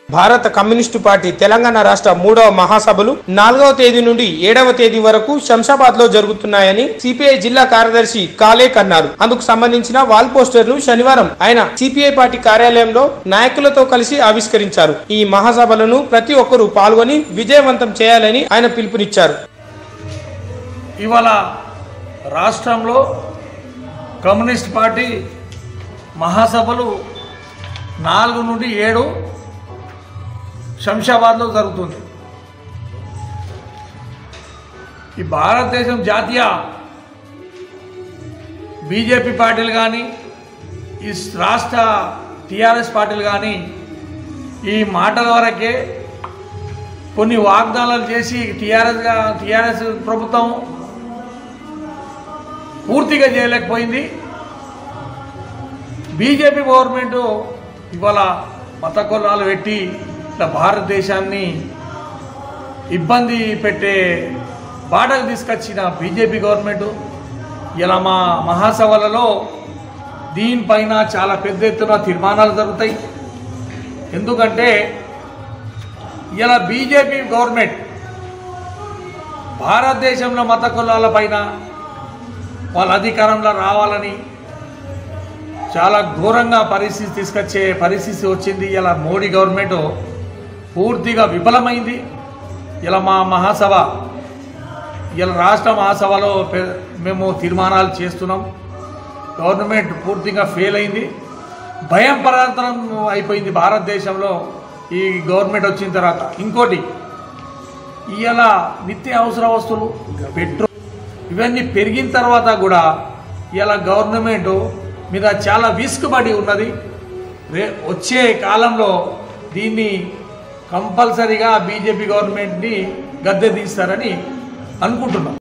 భారత communist party Telangana రాష్ట్ర మూడవ మహాసభలు నాలుగవ తేదీ నుండి ఏడవ తేదీ వరకు శంషాబాద్ లో జరుగుతున్నాయని సిపిఐ జిల్లా కార్యదర్శి కాలేక్ అన్నారు అందుకు సంబంధించిన వాల్ పోస్టర్ ను శనివారం ఆయన సిపిఐ పార్టీ కార్యాలయంలో నాయకులతో కలిసి ఆవిష్కరించారు ఈ మహాసభలను ప్రతి ఒక్కరూ పాల్గొని విజయవంతం చేయాలని ఆయన పిలుపునిచ్చారు ఇవాళ రాష్ట్రంలో కమ్యూనిస్ట్ పార్టీ మహాసభలు నాలుగు నుండి ఏడు శంషాబాద్లో జరుగుతుంది ఈ భారతదేశం జాతీయ బీజేపీ పార్టీలు కానీ ఈ రాష్ట్ర టీఆర్ఎస్ పార్టీలు కానీ ఈ మాటల వరకే కొన్ని వాగ్దానాలు చేసి టీఆర్ఎస్గా టీఆర్ఎస్ ప్రభుత్వం పూర్తిగా చేయలేకపోయింది బీజేపీ గవర్నమెంట్ ఇవాళ మత కులాలు పెట్టి ఇట్లా భారతదేశాన్ని ఇబ్బంది పెట్టే బాటకు తీసుకొచ్చిన బీజేపీ గవర్నమెంట్ ఇలా మా మహాసభలలో దీనిపైన చాలా పెద్ద ఎత్తున తీర్మానాలు జరుగుతాయి ఎందుకంటే ఇలా బీజేపీ గవర్నమెంట్ భారతదేశంలో మత కులాల పైన వాళ్ళ అధికారంలో రావాలని చాలా ఘోరంగా పరిస్థితి తీసుకొచ్చే పరిస్థితి వచ్చింది ఇలా మోడీ గవర్నమెంట్ పూర్తిగా విఫలమైంది ఇలా మా మహాసభ ఇలా రాష్ట్ర మహాసభలో పె- మేము తీర్మానాలు చేస్తున్నాం గవర్నమెంట్ పూర్తిగా ఫెయిల్ అయింది భయం పరాంతరం అయిపోయింది భారతదేశంలో ఈ గవర్నమెంట్ వచ్చిన తర్వాత ఇంకోటి ఇవాళ నిత్య అవసర వస్తువులు పెట్రోల్ ఇవన్నీ పెరిగిన తర్వాత కూడా ఇలా గవర్నమెంట్ మీద చాలా విసుగుబడి ఉన్నది రే వచ్చే కాలంలో దీన్ని కంపల్సరీగా బీజేపీ గవర్నమెంట్ని గద్దె తీస్తారని అనుకుంటున్నాం